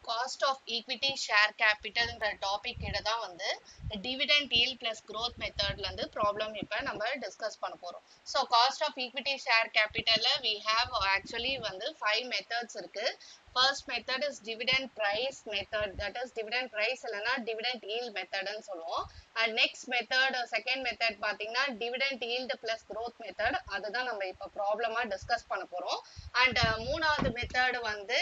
Cost of equity share கேபிட்டல்ன்ற topic கீழ தான் வந்து டிவிடெண்ட் yield பிளஸ் growth மெத்தட்ல இருந்து ப்ராப்ளம் இப்போ நம்ம டிஸ்கஸ் பண்ண போறோம் so cost of equity share கேபிட்டல்ல வி ஹேவ் ஆக்சுவலி வந்து ஃபைவ் மெத்தட்ஸ் இருக்கு first method is dividend price method that is dividend price இல்லைன்னா டிவிடெண்ட் yield மெத்தட்னு சொல்லுவோம் and next method second method பார்த்தீங்கன்னா dividend yield plus growth method அதுதான் நம்ம இப்போ ப்ராப்ளமா டிஸ்கஸ் பண்ண போறோம் அண்ட் மூணாவது மெத்தட் வந்து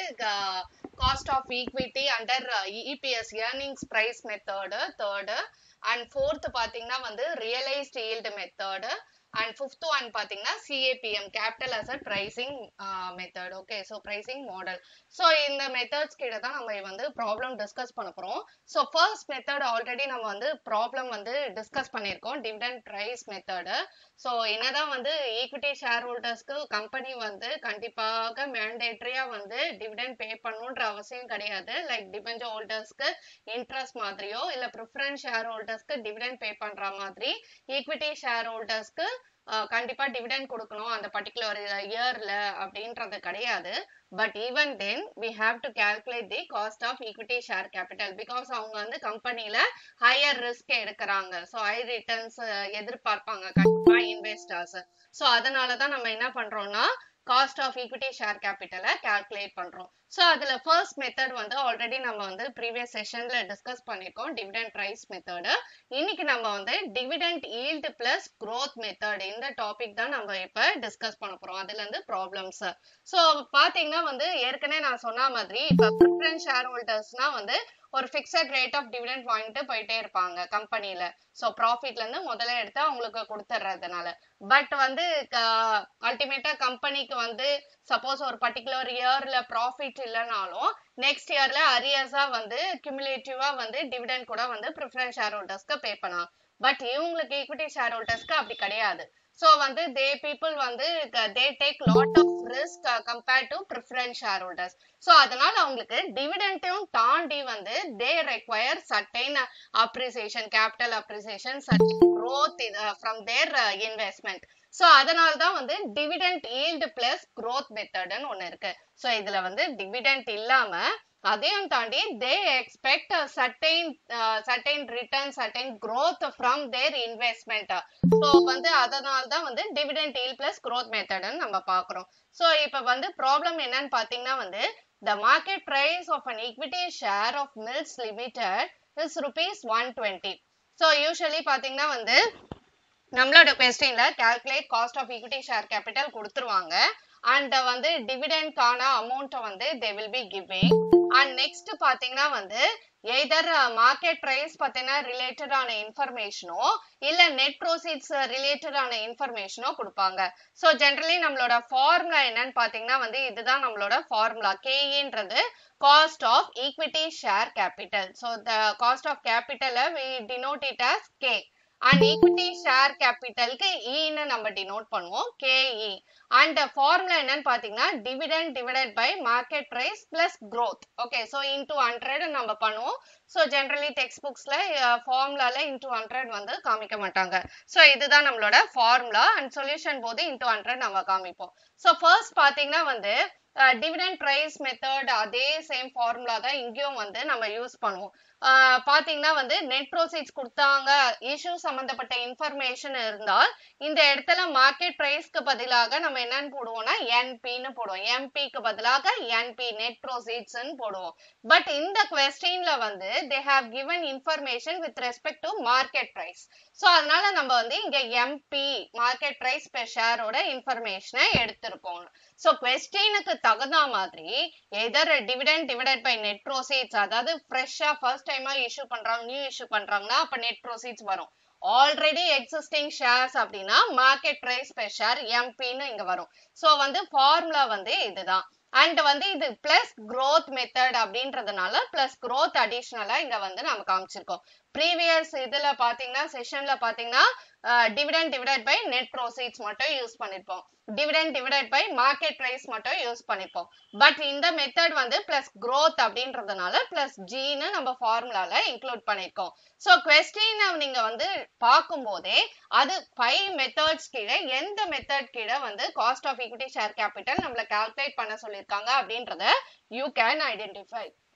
cost of equity under EPS earnings price method third and fourth பார்த்தீங்கன்னா வந்து realised yield method and fifth one பார்த்தீங்கன்னா CAPM capital asset pricing method okay so pricing model so இந்த மெத்தட்ஸ் கீழே தான் நம்ம வந்து ப்ராப்ளம் டிஸ்கஸ் பண்ண போகிறோம் ஸோ ஃபர்ஸ்ட் மெத்தட் ஆல்ரெடி நம்ம வந்து ப்ராப்ளம் வந்து டிஸ்கஸ் பண்ணியிருக்கோம் டிவிடெண்ட் ப்ரைஸ் மெத்தடு ஸோ என்னதான் வந்து ஈக்விட்டி ஷேர் ஹோல்டர்ஸ்க்கு கம்பெனி வந்து கண்டிப்பாக மேண்டேட்ரியாக வந்து டிவிடெண்ட் பே பண்ணணுன்ற அவசியம் கிடையாது லைக் டிபெஞ்ச் ஹோல்டர்ஸ்க்கு இன்ட்ரெஸ்ட் மாதிரியோ இல்லை ப்ரிஃபரன்ஸ் ஷேர் ஹோல்டர்ஸ்க்கு டிவிடெண்ட் பே பண்ணுற மாதிரி ஈக்விட்டி ஷேர் ஹோல்டர்ஸ்க்கு கண்டிப்பா டிவிடெண்ட் கொடுக்கணும் அந்த பர்டிகுலர் இயர்ல அப்படின்றது கிடையாது but even then we have to calculate the cost of equity share capital because அவங்க வந்து கம்பெனில ஹையர் ரிஸ்க் எடுக்கிறாங்க ஸோ ஹை ரிட்டர்ன்ஸ் எதிர்பார்ப்பாங்க கண்டிப்பா இன்வெஸ்டர்ஸ் ஸோ அதனால தான் நம்ம என்ன பண்றோம்னா காஸ்ட் ஆஃப் ஈக்விட்டி ஷேர் கேபிட்டலை கால்குலேட் பண்றோம் ஸோ அதுல ஃபர்ஸ்ட் மெத்தட் வந்து ஆல்ரெடி நம்ம வந்து ப்ரீவியஸ் செஷன்ல டிஸ்கஸ் பண்ணியிருக்கோம் டிவிடெண்ட் ப்ரைஸ் மெத்தடு இன்னைக்கு நம்ம வந்து dividend yield plus growth method இந்த டாபிக் தான் நம்ம இப்ப டிஸ்கஸ் பண்ண போறோம் அதுல இருந்து ப்ராப்ளம்ஸ் ஸோ பாத்தீங்கன்னா வந்து ஏற்கனவே நான் சொன்ன மாதிரி இப்ப ப்ரிஃபரன்ஸ் ஷேர் ஹோல்டர்ஸ்னா வந்து ஒரு ஃபிக்ஸட் ரேட் ஆஃப் டிவிடெண்ட் வாங்கிட்டு போயிட்டே இருப்பாங்க கம்பெனில ஸோ ப்ராஃபிட்ல இருந்து முதல்ல எடுத்து அவங்களுக்கு கொடுத்துட்றதுனால பட் வந்து அல்டிமேட்டா கம்பெனிக்கு வந்து சப்போஸ் ஒரு பர்டிகுலர் இயர்ல ப்ராஃபிட் இல்லைனாலும் நெக்ஸ்ட் இயர்ல அரியர்ஸா வந்து கியூமுலேட்டிவா வந்து டிவிடெண்ட் கூட வந்து ப்ரிஃபரன்ஸ் ஷேர் ஹோல்டர்ஸ்க்கு பே பண்ணலாம் பட் இவங்களுக்கு ஈக்விட்டி ஷேர் ஹோல்டர்ஸ்க்கு அப்படி கிடையாது ஸோ வந்து தே பீப்புள் வந்து they take lot of risk compared to preference share holders so அதனால அவங்களுக்கு டிவிடெண்ட்டையும் தாண்டி வந்து they require certain appreciation capital appreciation certain growth from their investment so அதனால தான் வந்து டிவிடெண்ட் ஈல்டு பிளஸ் க்ரோத் மெத்தட்னு ஒன்று இருக்கு ஸோ இதுல வந்து டிவிடெண்ட் இல்லாம அதையும் தாண்டி they expect certain certain return certain growth from their investment so வந்து அதனால தான் வந்து டிவிடெண்ட் ஈல் பிளஸ் க்ரோத் மெத்தட்னு நம்ம பார்க்குறோம் ஸோ இப்போ வந்து ப்ராப்ளம் என்னன்னு பார்த்தீங்கன்னா வந்து the market price of an equity share of mills limited is rupees one twenty so usually பார்த்தீங்கன்னா வந்து நம்மளோட கொஸ்டின்ல calculate cost of equity share capital கொடுத்துருவாங்க அண்ட் வந்து டிவிடெண்ட்கான அமௌண்ட்டை வந்து they will be giving and next பாத்தீங்கன்னா வந்து எய்தர் மார்க்கெட் ப்ரைஸ் பார்த்தீங்கன்னா ரிலேட்டடான இன்ஃபர்மேஷனோ இல்ல நெட் ப்ரோசீட்ஸ் ரிலேட்டடான இன்ஃபர்மேஷனோ கொடுப்பாங்க ஸோ ஜென்ரலி நம்மளோட ஃபார்முலா என்னன்னு பாத்தீங்கன்னா வந்து இதுதான் நம்மளோட ஃபார்முலா கேஇன்றது cost of equity share capital so the cost of கேபிட்டலை we denote it as K and equity share கேபிட்டலுக்கு இன்னு நம்ம டினோட் பண்ணுவோம் கேஇ அண்ட் ஃபார்முலா என்னன்னு பாத்தீங்கன்னா dividend divided by market price plus growth okay so into hundred நம்ம பண்ணுவோம் so generally text புக்ஸ்ல ஃபார்முலால இன்டூ ஹண்ட்ரட் வந்து காமிக்க மாட்டாங்க ஸோ இதுதான் நம்மளோட ஃபார்முலா அண்ட் சொல்யூஷன் போது இன்டூ ஹண்ட்ரட் நம்ம காமிப்போம் ஸோ ஃபர்ஸ்ட் பாத்தீங்கன்னா வந்து டிவிடெண்ட் ப்ரைஸ் மெத்தட் அதே சேம் ஃபார்முலா தான் இங்கேயும் வந்து நம்ம யூஸ் பண்ணுவோம் பாத்தீங்கன்னா வந்து நெட் ப்ரோசீட்ஸ் கொடுத்தாங்க இஷ்யூ சம்பந்தப்பட்ட இன்ஃபர்மேஷன் இருந்தால் இந்த இடத்துல மார்க்கெட் பிரைஸ்க்கு பதிலாக நம்ம என்னன்னு போடுவோம்னா என்பின்னு போடுவோம் எம்பிக்கு பதிலாக என்பி நெட் ப்ரோசீட்ஸ்ன்னு போடுவோம் பட் இந்த கொஸ்டின்ல வந்து they have given information with respect to market price so அதனால நம்ம வந்து இங்க எம்பி மார்க்கெட் பிரைஸ் பெர் ஷேரோட இன்ஃபர்மேஷனை எடுத்திருப்போம் ஸோ கொஸ்டினுக்கு தகுந்த மாதிரி either dividend divided by net proceeds அதாவது ஃப்ரெஷ்ஷா ஃபர்ஸ்ட் டைமா இஷ்யூ பண்றாங்க நியூ இஷ்யூ பண்றாங்கன்னா அப்ப நெட் ப்ரோசீட்ஸ் வரும் ஆல்ரெடி எக்ஸிஸ்டிங் ஷேர்ஸ் அப்படின்னா மார்க்கெட் பிரைஸ் பெர் ஷேர் எம்பின்னு இங்க வரும் ஸோ வந்து ஃபார்முலா வந்து இதுதான் அண்ட் வந்து இது பிளஸ் growth மெத்தட் அப்படின்றதுனால பிளஸ் growth அடிஷ்னலா இங்க வந்து நம்ம காமிச்சிருக்கோம் ப்ரீவியஸ் இதுல பாத்தீங்கன்னா செஷன்ல பாத்தீங்கன்னா dividend divided by net proceeds மட்டும் யூஸ் பண்ணிருப்போம் dividend divided by market price மட்டும் யூஸ் பண்ணிப்போம் பட் இந்த மெத்தட் வந்து பிளஸ் growth அப்படின்றதுனால பிளஸ் ஜின்னு நம்ம ஃபார்முலால இன்க்ளூட் பண்ணிருக்கோம் ஸோ கொஸ்டின் நீங்க வந்து பார்க்கும் போதே அது ஃபைவ் மெத்தட்ஸ் கீழே எந்த மெத்தட் கீழே வந்து cost of equity share capital நம்மள கால்குலேட் பண்ண சொல்லியிருக்காங்க அப்படின்றத யூ கேன் ஐடென்டிஃபை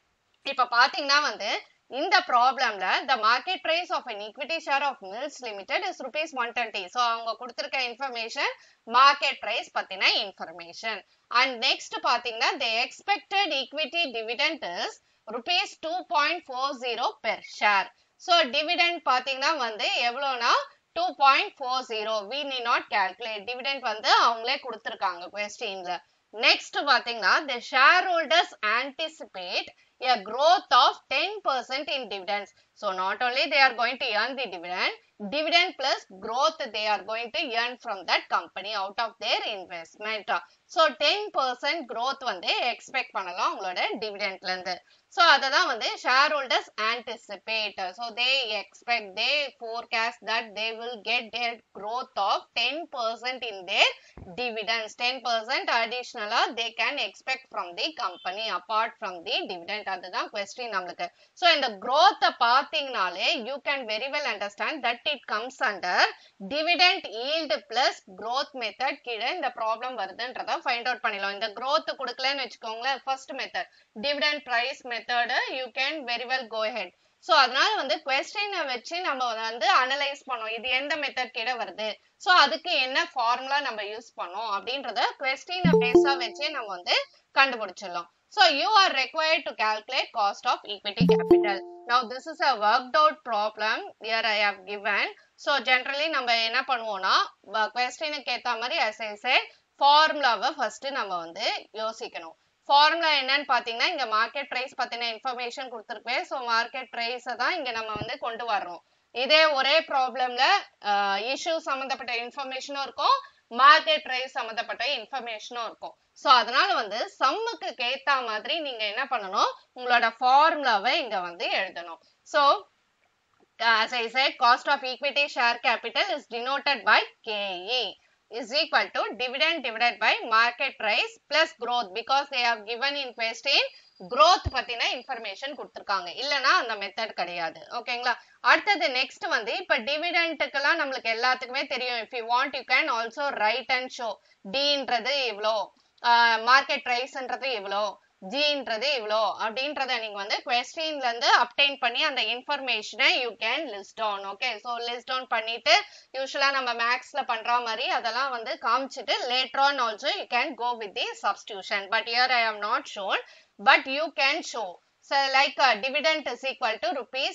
இப்ப பாத்தீங்கன்னா வந்து இந்த ப்ராப்ளம்ல the market price of an equity share of mills limited is rupees 120 so அவங்க கொடுத்திருக்க இன்ஃபர்மேஷன் மார்க்கெட் பிரைஸ் பத்தின இன்ஃபர்மேஷன் அண்ட் நெக்ஸ்ட் பாத்தீங்கன்னா the expected equity dividend is rupees 2.40 per share so dividend பாத்தீங்கன்னா வந்து எவ்வளோனா two point four zero we need not calculate dividend வந்து அவங்களே கொடுத்துருக்காங்க கொஸ்டின்ல நெக்ஸ்ட் பாத்தீங்கன்னா the shareholders anticipate a growth of 10% in dividends. So not only they are going to earn the dividend, dividend plus growth they are going to earn from that company out of their investment. So 10% growth வந்து expect பண்ணலாம் உங்களோட dividendல இருந்து. So அததான் வந்து shareholders anticipate. So they expect, they forecast that they will get their growth of 10% in their dividends. 10% additional they can expect from the company apart from the dividend. அதுதான் question நம்மளுக்கு. So இந்த growth பார்த்தீங்கனாலே you can very well understand that it comes under dividend yield plus growth method கீழே இந்த problem வருதுன்றத find out பண்ணிடலாம் இந்த growth கொடுக்கலன்னு வச்சுக்கோங்களேன் first method dividend price method you can very well go ahead so அதனால வந்து கொஸ்டினை வச்சு நம்ம வந்து அனலைஸ் பண்ணோம் இது எந்த மெத்தட் கீழே வருது ஸோ அதுக்கு என்ன ஃபார்முலா நம்ம யூஸ் பண்ணோம் அப்படின்றத கொஸ்டினை பேஸா வச்சே நம்ம வந்து கண்டுபிடிச்சிடலாம் So you are required to calculate cost of equity capital. Now this is a worked out problem here I have given. So generally நம்ம என்ன பண்ணுவோம்னா கொஸ்டினுக்கு ஏத்த மாதிரி as I said ஃபார்முலாவை ஃபர்ஸ்ட் நம்ம வந்து யோசிக்கணும் ஃபார்முலா என்னன்னு பாத்தீங்கன்னா இங்க மார்க்கெட் பிரைஸ் பத்தின இன்ஃபர்மேஷன் கொடுத்துருக்கேன் ஸோ மார்க்கெட் பிரைஸை தான் இங்க நம்ம வந்து கொண்டு வர்றோம் இதே ஒரே ப்ராப்ளம்ல இஷ்யூ சம்பந்தப்பட்ட இன்ஃபர்மேஷனும் இருக்கும் மார்க்கெட் பிரைஸ் சம்பந்தப்பட்ட இன்ஃபர்மேஷனும் இருக்கும் ஸோ அதனால வந்து சம்முக்கு ஏத்த மாதிரி நீங்க என்ன பண்ணணும் உங்களோட ஃபார்முலாவை இங்க வந்து எழுதணும் so as I said, cost of equity share capital is denoted by KE is equal to dividend divided by market price plus growth because they have given in question growth பத்தின இன்ஃபர்மேஷன் கொடுத்துருக்காங்க இல்லனா அந்த method கிடையாது ஓகேங்களா அடுத்தது next வந்து இப்ப டிவிடெண்ட்டுக்கெல்லாம் நம்மளுக்கு எல்லாத்துக்குமே தெரியும் if you want you can also write and show டின்றது இவ்வளோ மார்க்கெட் ப்ரைஸ்ன்றது இவ்வளோ ஜின்றது இவ்வளோ அப்படின்றத நீங்க வந்து கொஸ்டின்ல இருந்து அப்டைன் பண்ணி அந்த இன்ஃபர்மேஷனை you can list down okay so list down பண்ணிட்டு யூஸ்வலா நம்ம மேக்ஸ்ல பண்ற மாதிரி அதெல்லாம் வந்து காமிச்சிட்டு later on also you can go with the substitution but here I have not shown but you can show So like uh, dividend is equal to rupees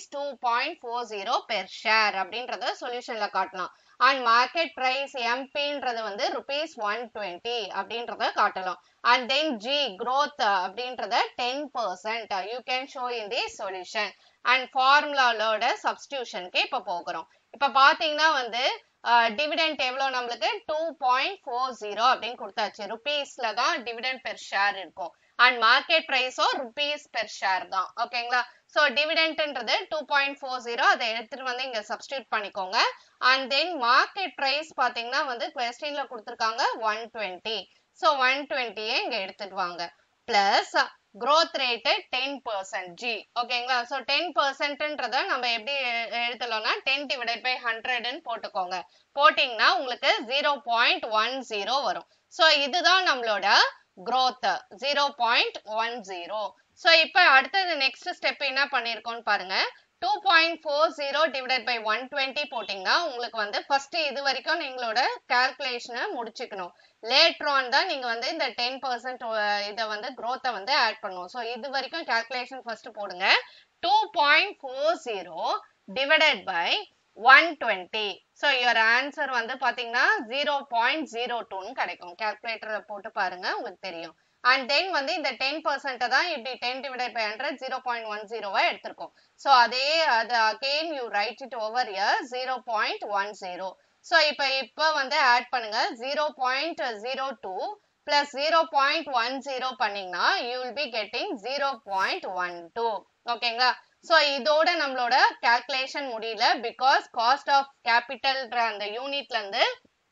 2.40 per share அப்படின்றத சொல்யூஷன்ல காட்டலாம் அண்ட் மார்க்கெட் பிரைஸ் எம்பின்றது வந்து rupees one twenty அப்படின்றத காட்டலாம் and then G growth அப்படின்றத ten percent you can show in the solution and ஃபார்முலாவோட சப்ஸ்டியூஷனுக்கு இப்போ போகிறோம் இப்போ பார்த்தீங்கன்னா வந்து டிவிடெண்ட் எவ்வளோ நம்மளுக்கு டூ பாயிண்ட் ஃபோர் ஜீரோ அப்படின்னு கொடுத்தாச்சு ருபீஸ்ல தான் டிவிடெண்ட் பெர் ஷேர் இருக்கும் அண்ட் மார்க்கெட் ப்ரைஸோ ருபீஸ் பெர் ஷேர் தான் ஓகேங்களா ஸோ டிவிடெண்ட்ன்றது டூ பாயிண்ட் ஃபோர் ஜீரோ அதை எடுத்துட்டு வந்து இங்க சப்ஸ்டியூட் பண்ணிக்கோங்க அண்ட் தென் மார்க்கெட் ப்ரைஸ் பார்த்தீங்கன்னா வந்து கொஸ்டின்ல கொடுத்துருக்காங்க ஒன் டுவெண்ட்டி ஸோ ஒன் டுவெண்ட்டியே இங்க எடுத்துட்டு வாங்க plus growth rate ten percent G ஓகேங்களா ஸோ டென் பர்சன்ட்ன்றத நம்ம எப்படி எழுதலாம்னா டென் டிவைடட் பை ஹண்ட்ரட்னு போட்டுக்கோங்க போட்டிங்கன்னா உங்களுக்கு ஜீரோ பாயிண்ட் ஒன் ஜீரோ வரும் ஸோ இதுதான் நம்மளோட growth zero point one zero so இப்போ அடுத்தது நெக்ஸ்ட் ஸ்டெப் என்ன பண்ணியிருக்கோம்னு பாருங்க two point four zero divided by one twenty போட்டிங்கன்னா உங்களுக்கு வந்து ஃபர்ஸ்ட் இது வரைக்கும் நீங்களோட கால்குலேஷனை முடிச்சுக்கணும் லேட்டர் ஆன் தான் நீங்க வந்து இந்த டென் பர்சன்ட் இதை வந்து growth வந்து ஆட் பண்ணும் ஸோ இது வரைக்கும் கால்குலேஷன் ஃபர்ஸ்ட் போடுங்க two point four zero divided by one twenty so your answer வந்து பார்த்தீங்கன்னா ஜீரோ பாயிண்ட் ஜீரோ டூன்னு கிடைக்கும் கால்குலேட்டரை போட்டு பாருங்க உங்களுக்கு தெரியும் அண்ட் தென் வந்து இந்த டென் பர்சன்ட்டை தான் இப்படி ten divided by hundred zero point one ஜீரோவா எடுத்திருக்கோம் ஸோ அதே அது again you write it over here zero point one zero so இப்போ இப்போ வந்து ஆட் பண்ணுங்க zero point zero two plus zero point one zero பண்ணீங்கன்னா you will be getting zero point one two ஓகேங்களா ஸோ இதோட நம்மளோட கால்குலேஷன் முடியல because cost of கேபிட்டல்ன்ற அந்த யூனிட்ல இருந்து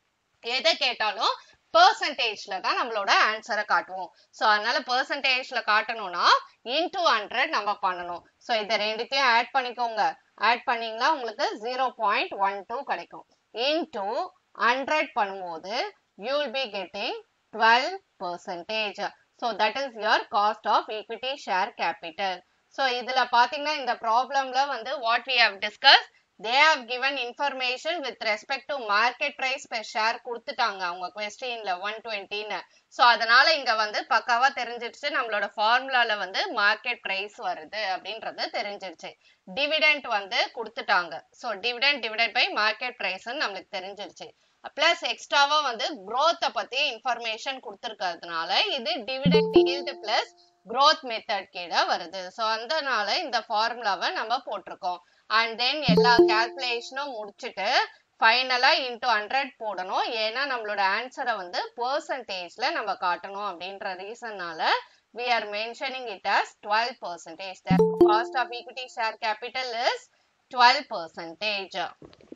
எதை கேட்டாலும் பெர்சன்டேஜ்ல தான் நம்மளோட ஆன்சரை காட்டுவோம் ஸோ அதனால பெர்சன்டேஜ்ல காட்டணும்னா இன்டூ ஹண்ட்ரட் நம்ம பண்ணணும் ஸோ இதை ரெண்டுத்தையும் ஆட் பண்ணிக்கோங்க ஆட் பண்ணீங்கன்னா உங்களுக்கு ஜீரோ பாயிண்ட் ஒன் டூ கிடைக்கும் இன்டூ ஹண்ட்ரட் பண்ணும்போது you will be getting twelve percentage so that is your cost of equity share capital so இதுல பாத்தீங்கன்னா இந்த ப்ராப்ளம்ல வந்து what we have discuss they have given information with respect to market price per share கொடுத்துட்டாங்க அவங்க கொஸ்டின்ல one டுவெண்ட்டின்னு so அதனால இங்க வந்து பக்காவா தெரிஞ்சிருச்சு நம்மளோட ஃபார்முலால வந்து மார்க்கெட் ப்ரைஸ் வருது அப்படின்றது தெரிஞ்சிருச்சு டிவிடெண்ட் வந்து கொடுத்துட்டாங்க so dividend divided by market ப்ரைஸ்ன்னு நம்மளுக்கு தெரிஞ்சிருச்சு பிளஸ் எக்ஸ்ட்ராவா வந்து growth பத்தி இன்ஃபர்மேஷன் கொடுத்துருக்கிறதுனால இது dividend yield plus growth method கீழே வருது ஸோ அதனால இந்த ஃபார்முலாவை நம்ம போட்டிருக்கோம் அண்ட் தென் எல்லா கால்குலேஷனும் முடிச்சுட்டு ஃபைனலா இன்டூ ஹண்ட்ரட் போடணும் ஏன்னா நம்மளோட ஆன்சரை வந்து பெர்சன்டேஜ்ல நம்ம காட்டணும் அப்படின்ற ரீசன்னால we are mentioning it as 12 percentage. The cost of equity share capital is 12 percentage.